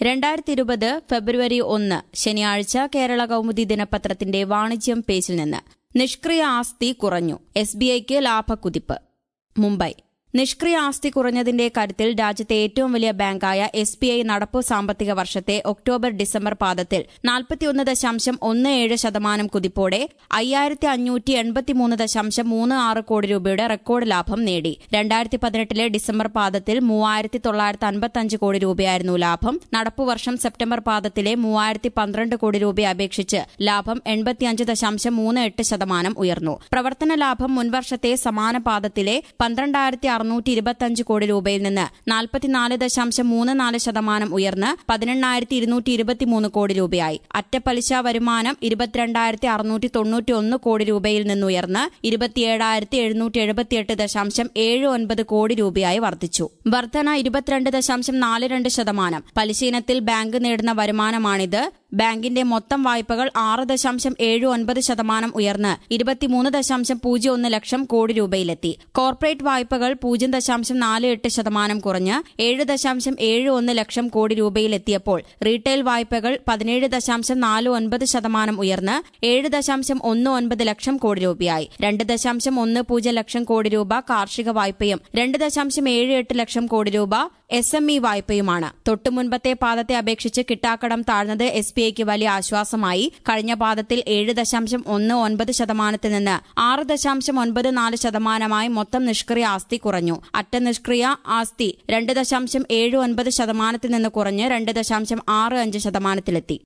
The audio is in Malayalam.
രണ്ടായിരത്തി ഇരുപത് ഫെബ്രുവരി ഒന്ന് ശനിയാഴ്ച കേരള കൗമുദി ദിനപത്രത്തിന്റെ വാണിജ്യം പേജിൽ നിന്ന് നിഷ്ക്രിയ ആസ്തി കുറഞ്ഞു എസ് ബി ഐക്ക് ലാഭക്കുതിപ്പ് മുംബൈ നിഷ്ക്രിയ ആസ്തി കുറഞ്ഞതിന്റെ കരുത്തിൽ രാജ്യത്തെ ഏറ്റവും വലിയ ബാങ്കായ എസ് ബി ഐ നടപ്പു സാമ്പത്തിക വർഷത്തെ ഒക്ടോബർ ഡിസംബർ പാദത്തിൽ നാൽപ്പത്തിയൊന്ന് ദശാംശം ഒന്ന് ഏഴ് ശതമാനം കുതിപ്പോടെ അയ്യായിരത്തി അഞ്ഞൂറ്റി എൺപത്തിമൂന്ന് ദശാംശം മൂന്ന് ആറ് കോടി രൂപയുടെ റെക്കോർഡ് ലാഭം നേടി രണ്ടായിരത്തി പതിനെട്ടിലെ ഡിസംബർ പാദത്തിൽ മൂവായിരത്തി തൊള്ളായിരത്തി അൻപത്തഞ്ച് കോടി രൂപയായിരുന്നു ലാഭം നടപ്പു വർഷം സെപ്റ്റംബർ പാദത്തിലെ മൂവായിരത്തി പന്ത്രണ്ട് കോടി രൂപയെ അപേക്ഷിച്ച് ലാഭം എൺപത്തിയഞ്ച് ദശാംശം മൂന്ന് എട്ട് ശതമാനം ഉയർന്നു പ്രവർത്തന ലാഭം മുൻവർഷത്തെ സമാന പാദത്തിലെ പന്ത്രണ്ടായിരത്തി അറുന്നൂറ്റി ഇരുപത്തിയഞ്ച് കോടി രൂപയിൽ നിന്ന് നാൽപ്പത്തിനാല് ദശാംശം മൂന്ന് നാല് ശതമാനം ഉയർന്ന് പതിനെണ്ണായിരത്തി ഇരുന്നൂറ്റി ഇരുപത്തിമൂന്ന് കോടി രൂപയായി അറ്റപ്പലിശ വരുമാനം ഇരുപത്തിരണ്ടായിരത്തി അറുന്നൂറ്റി തൊണ്ണൂറ്റി ഒന്ന് കോടി രൂപയിൽ നിന്നുയർന്ന് ഇരുപത്തിയേഴായിരത്തി എഴുന്നൂറ്റി എഴുപത്തിയെട്ട് ദശാംശം ഏഴ് ഒൻപത് കോടി രൂപയായി വർദ്ധിച്ചു വർധന ഇരുപത്തിരണ്ട് ദശാംശം നാല് രണ്ട് ശതമാനം പലിശ ഇനത്തിൽ ബാങ്ക് നേടുന്ന വരുമാനമാണിത് ബാങ്കിന്റെ മൊത്തം വായ്പകൾ ആറ് ദശാംശം ഏഴ് ഒൻപത് ശതമാനം ഉയർന്ന് ഇരുപത്തിമൂന്ന് ദശാംശം പൂജ്യം ഒന്ന് ലക്ഷം കോടി രൂപയിലെത്തി കോർപ്പറേറ്റ് വായ്പകൾ പൂജ്യം ദശാംശം നാല് എട്ട് ശതമാനം കുറഞ്ഞ് ഏഴ് ദശാംശം ഏഴ് ഒന്ന് ലക്ഷം കോടി രൂപയിലെത്തിയപ്പോൾ റീറ്റെയിൽ വായ്പകൾ പതിനേഴ് ദശാംശം നാല് ഒൻപത് ശതമാനം ഉയർന്ന് ഏഴ് ദശാംശം ഒന്ന് ഒൻപത് ലക്ഷം കോടി രൂപയായി രണ്ട് ദശാംശം ഒന്ന് പൂജ്യം ലക്ഷം കോടി രൂപ കാർഷിക വായ്പയും രണ്ട് ദശാംശം ഏഴ് എട്ട് ലക്ഷം കോടി രൂപ എസ് എം ഇ വായ്പയുമാണ് തൊട്ടുമുൻപത്തെ പാദത്തെ അപേക്ഷിച്ച് കിട്ടാക്കടം താഴ്ന്നത് എസ് ബി ഐക്ക് വലിയ ആശ്വാസമായി കഴിഞ്ഞ പാദത്തിൽ ഏഴ് ദശാംശം ഒന്ന് ഒൻപത് ശതമാനത്തിൽ നിന്ന് ആറ് ദശാംശം ഒൻപത് നാല് ശതമാനമായി മൊത്തം നിഷ്ക്രിയ ആസ്തി കുറഞ്ഞു അറ്റ നിഷ്ക്രിയ ആസ്തി രണ്ട് ദശാംശം ഏഴ് ഒൻപത് ശതമാനത്തിൽ നിന്ന് കുറഞ്ഞ് രണ്ട് ദശാംശം ആറ് അഞ്ച് ശതമാനത്തിലെത്തി